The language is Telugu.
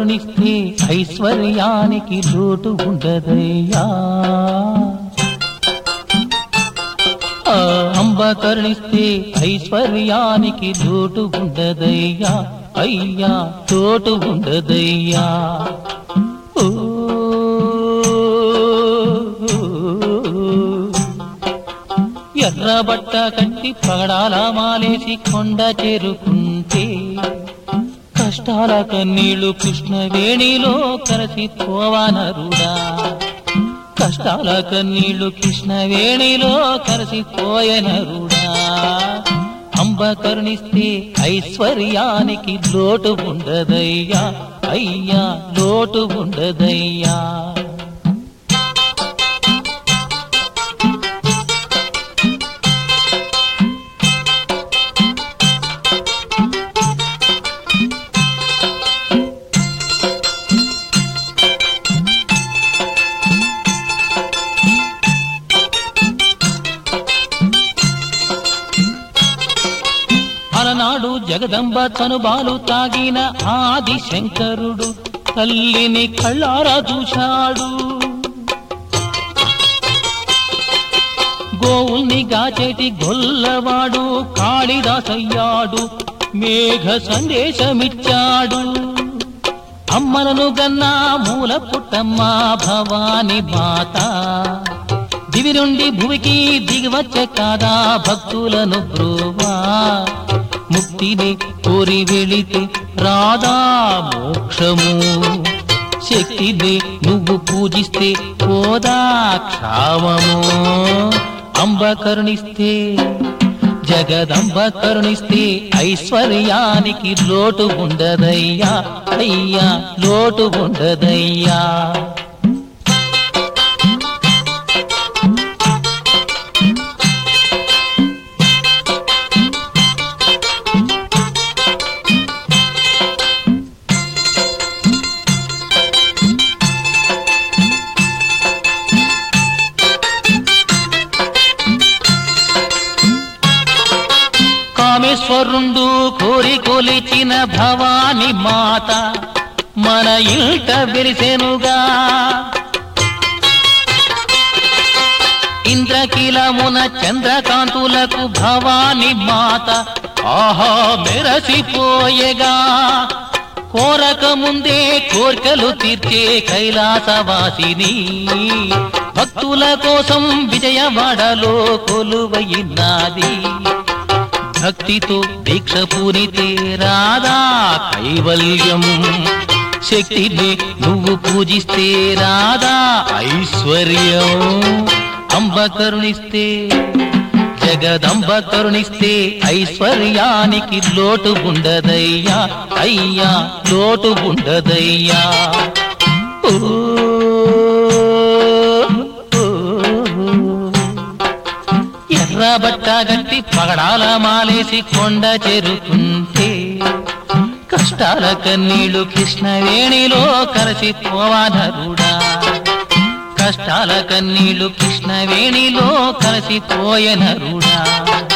కరుణిస్తే ఐశ్వర్యానికి లోటు ఉండదయ్యా ఆ అంబ కరుణిస్తే ఐశ్వర్యానికి లోటు ఉండదయ్యా అయ్యా తోటు ఉండదయ్యా ఓ ఎర్రబట్ట కట్టి పగడాల మాలేసి కొండ చేరుకుంటే కష్టాల కన్నీళ్లు కృష్ణవేణిలో కలిసి పోవానరుడా కష్టాల కన్నీళ్లు కృష్ణవేణిలో కలిసి పోయనరుడా అంబ కరుణిస్తే ఐశ్వర్యానికి లోటు ఉండదయ్యా అయ్యా లోటు ఉండదయ్యా అలనాడు జగదంబ తనుబాలు తాగిన ఆది శంకరుడు తల్లిని కళ్ళారా చూశాడు గోవుల్ని గాచేటి గొల్లవాడు కాళిదాసయ్యాడు మేఘ సందేశమిచ్చాడు అమ్మలను గన్నా మూల పుట్టమ్మ భవాని మాత దివి నుండి భూమికి దిగివచ్చే కాదా భక్తులను బ్రువా ముక్తిని కోరి వెళితే రాదా మోక్షము శక్తిని నువ్వు పూజిస్తే పోదా క్షామము అంబ కరుణిస్తే జగదంబ కరుణిస్తే ఐశ్వర్యానికి లోటు ఉండదయ్యా అయ్యా లోటు ఉండదయ్యా కామేశ్వరుండు కోరి కొలిచిన భవాని మాత మన ఇంట వెలిసెనుగా ఇంద్రకీలమున చంద్రకాంతులకు భవాని మాత ఆహా మెరసిపోయేగా కోరక ముందే కోర్కెలు తీర్చే కైలాసవాసిని భక్తుల కోసం విజయవాడలో కొలువయినాది భక్తితో దీక్ష పూరితే రాదా కైవల్యం శక్తిని నువ్వు పూజిస్తే రాదా ఐశ్వర్యం అంబ కరుణిస్తే జగదంబ కరుణిస్తే ఐశ్వర్యానికి లోటు ఉండదయ్యా అయ్యా లోటు ఉండదయ్యా ఓ, ఓ, ఎర్రబట్ట గట్టి పగడాల మాలేసి కొండ చేరుకుంటే కష్టాల కన్నీళ్లు కృష్ణవేణిలో కలిసి పోవానరుడా కష్టాల కన్నీళ్లు కృష్ణవేణిలో కలిసి పోయనరుడా